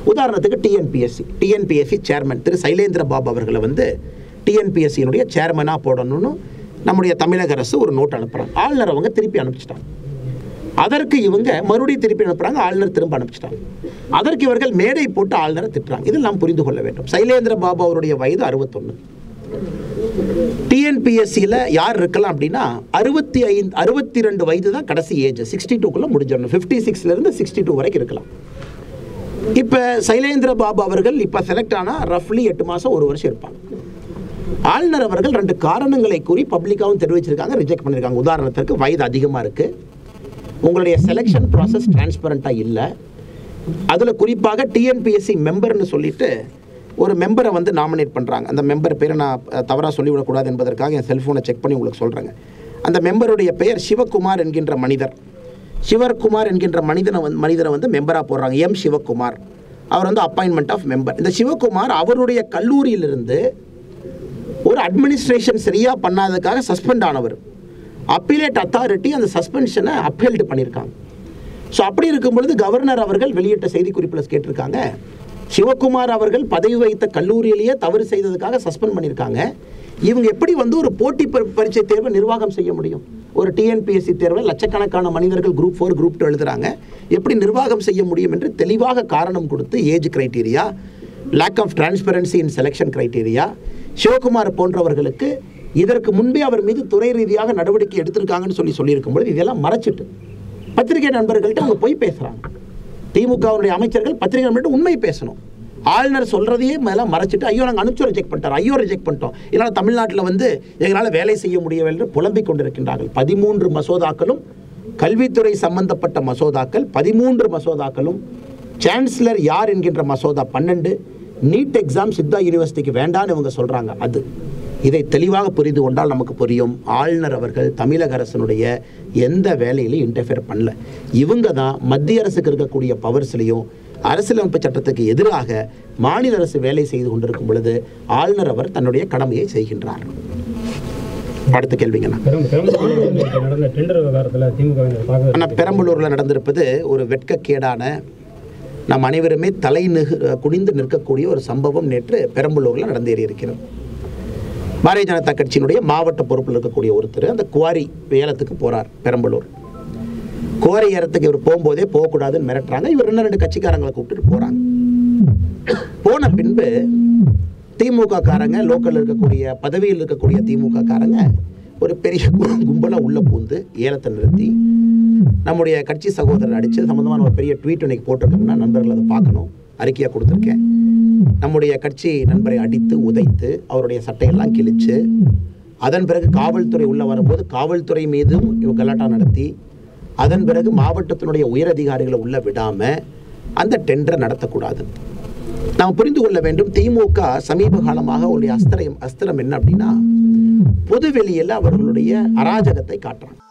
உதாரணத்துக்கு TNPSC TNPSC chairman திரு சைலேந்திர பாபு அவர்களை வந்து டிஎன்பிஎஸ்சியினுடைய சேர்மனாக போடணும்னு நம்முடைய தமிழக அரசு ஒரு நோட் அனுப்புகிறாங்க ஆளுநர் அவங்க திருப்பி அனுப்பிச்சிட்டாங்க அதற்கு இவங்க மறுபடியும் திருப்பி அனுப்புறாங்க ஆளுநர் திரும்ப அனுப்பிச்சிட்டாங்க அதற்கு இவர்கள் மேடை போட்டு ஆளுநரை திட்டுறாங்க இதில் நாம் புரிந்து கொள்ள வேண்டும் சைலேந்திர பாபு அவருடைய வயது அறுபத்தொன்று டிஎன்பிஎஸ்சியில் யார் இருக்கலாம் அப்படின்னா அறுபத்தி ஐந்து அறுபத்தி ரெண்டு வயது தான் கடைசி ஏஜ் சிக்ஸ்டி டூக்குள்ளே முடிஞ்சிடணும் ஃபிஃப்டி சிக்ஸ்லேருந்து சிக்ஸ்டி டூ வரைக்கும் இருக்கலாம் இப்போ சைலேந்திர பாபு அவர்கள் இப்போ செலக்ட் ஆனால் ரஃப்லி எட்டு மாதம் ஒரு வருஷம் இருப்பாங்க ஆளுநர் அவர்கள் ரெண்டு காரணங்களை கூறி பப்ளிக்காகவும் தெரிவிச்சிருக்காங்க ரிஜெக்ட் பண்ணியிருக்காங்க உதாரணத்திற்கு வயது அதிகமாக இருக்குது உங்களுடைய செலெக்ஷன் ப்ராசஸ் டிரான்ஸ்பரண்ட்டாக இல்லை அதில் குறிப்பாக டிஎன்பிஎஸ்சி மெம்பர்னு சொல்லிட்டு ஒரு மெம்பரை வந்து நாமினேட் பண்ணுறாங்க அந்த மெம்பர் பேரை நான் தவறாக சொல்லிவிடக்கூடாது என்பதற்காக என் செல்ஃபோனை செக் பண்ணி உங்களுக்கு சொல்கிறேங்க அந்த மெம்பருடைய பெயர் சிவகுமார் என்கின்ற மனிதர் சிவகுமார் என்கின்ற மனிதனை வந்து மனிதரை வந்து மெம்பராக போடுறாங்க எம் சிவகுமார் அவர் வந்து அப்பாயின்மெண்ட் ஆஃப் மெம்பர் இந்த சிவகுமார் அவருடைய கல்லூரியிலிருந்து ஒரு அட்மினிஸ்ட்ரேஷன் சரியாக பண்ணாததுக்காக சஸ்பெண்ட் ஆனவர் அப்பீலேட் அத்தாரிட்டி அந்த சஸ்பென்ஷனை அப்ஹெல்டு பண்ணியிருக்காங்க ஸோ அப்படி இருக்கும் பொழுது கவர்னர் அவர்கள் வெளியிட்ட செய்திக்குறிப்பில் கேட்டிருக்காங்க சிவகுமார் அவர்கள் பதவி வைத்த கல்லூரியிலேயே தவறு செய்ததுக்காக சஸ்பெண்ட் பண்ணியிருக்காங்க இவங்க எப்படி வந்து ஒரு போட்டி பரி- பரீட்சை தேர்வை நிர்வாகம் செய்ய முடியும் ஒரு டிஎன்பிஎஸ்சி தேர்வில் லட்சக்கணக்கான மனிதர்கள் குரூப் ஃபோர் குரூப் டூ எழுதுறாங்க எப்படி நிர்வாகம் செய்ய முடியும் என்று தெளிவாக காரணம் கொடுத்து age criteria lack of transparency in selection criteria சிவகுமார் போன்றவர்களுக்கு இதற்கு முன்பே அவர் மீது துறை ரீதியாக நடவடிக்கை எடுத்திருக்காங்கன்னு சொல்லி சொல்லியிருக்கும் பொழுது இதெல்லாம் மறைச்சிட்டு பத்திரிகை நண்பர்கள்ட்ட அவங்க போய் பேசுகிறாங்க திமுகவுடைய அமைச்சர்கள் பத்திரிகை நண்பர்கிட்ட உண்மை பேசணும் ஆளுநர் சொல்றதையே மேல மறைச்சிட்டு ஐயோ நாங்கள் அனுப்பிச்சு ரிஜெக்ட் பண்ணிட்டோம் ஐயோ ரிஜெக்ட் பண்ணிட்டோம் இதனால் தமிழ்நாட்டில் வந்து எங்களால் வேலை செய்ய முடியவில்லை என்று புலம்பிக் கொண்டிருக்கின்றார்கள் பதிமூன்று மசோதாக்களும் கல்வித்துறை சம்பந்தப்பட்ட மசோதாக்கள் பதிமூன்று மசோதாக்களும் சான்சலர் யார் என்கின்ற மசோதா பன்னெண்டு நீட் எக்ஸாம் சித்தா யூனிவர்சிட்டிக்கு வேண்டான்னு இவங்க சொல்றாங்க அது இதை தெளிவாக புரிந்து கொண்டால் நமக்கு புரியும் ஆளுநர் அவர்கள் தமிழக அரசனுடைய எந்த வேலையிலையும் இன்டர்ஃபியர் பண்ணல இவங்க தான் மத்திய அரசுக்கு இருக்கக்கூடிய பவர்ஸ்லையும் அரசியலமைப்பு சட்டத்துக்கு எதிராக மாநில அரசு வேலை செய்து கொண்டிருக்கும் பொழுது ஆளுநர் அவர் தன்னுடைய கடமையை செய்கின்றார் அடுத்த கேள்விங்கண்ணா பெரும் பெரம்பலூர்ல வந்து இப்ப நடந்த டெண்டர் விவகாரத்தில் திமுக தாக்குதல் ஆனால் பெரம்பலூரில் நடந்திருப்பது ஒரு வெட்கக்கேடான நாம் அனைவருமே தலை நிகு குனிந்து நிற்கக்கூடிய ஒரு சம்பவம் நேற்று பெரம்பலூரில் நடந்தேறி இருக்கிறது பாரதிய ஜனதா கட்சியினுடைய மாவட்ட பொறுப்பில் இருக்கக்கூடிய ஒருத்தர் அந்த குவாரி ஏலத்துக்கு போறார் பெரம்பலூர் குவாரி ஏலத்துக்கு இவர் போகும்போதே போகக்கூடாதுன்னு மிரட்டுறாங்க இவர் இன்னும் ரெண்டு கட்சிக்காரங்களை கூப்பிட்டுட்டு போறாங்க போன பின்பு திமுக காரங்க லோக்கல்ல இருக்கக்கூடிய பதவியில் இருக்கக்கூடிய திமுக காரங்க ஒரு பெரிய கும்பலாக உள்ள பூந்து ஏலத்தை நிறுத்தி நம்முடைய கட்சி சகோதரர் அடிச்சு சம்பந்தமான ஒரு பெரிய ட்வீட் இன்னைக்கு போட்டிருக்கோம்னா நண்பர்கள் அதை பார்க்கணும் அறிக்கையாக கொடுத்துருக்கேன் நம்முடைய கட்சி நண்பரை அடித்து உதைத்து அவருடைய சட்டையெல்லாம் கிழிச்சு அதன் பிறகு காவல்துறை உள்ள வரும்போது காவல்துறை மீதும் இவங்க கலாட்டா நடத்தி அதன் பிறகு மாவட்டத்தினுடைய உயர் அதிகாரிகளை உள்ள விடாம அந்த டெண்டரை நடத்தக்கூடாது நாம் புரிந்து கொள்ள வேண்டும் திமுக சமீப காலமாக அவருடைய அஸ்திரம் அஸ்திரம் என்ன அப்படின்னா பொது வெளியில் அவர்களுடைய அராஜகத்தை காட்டுறாங்க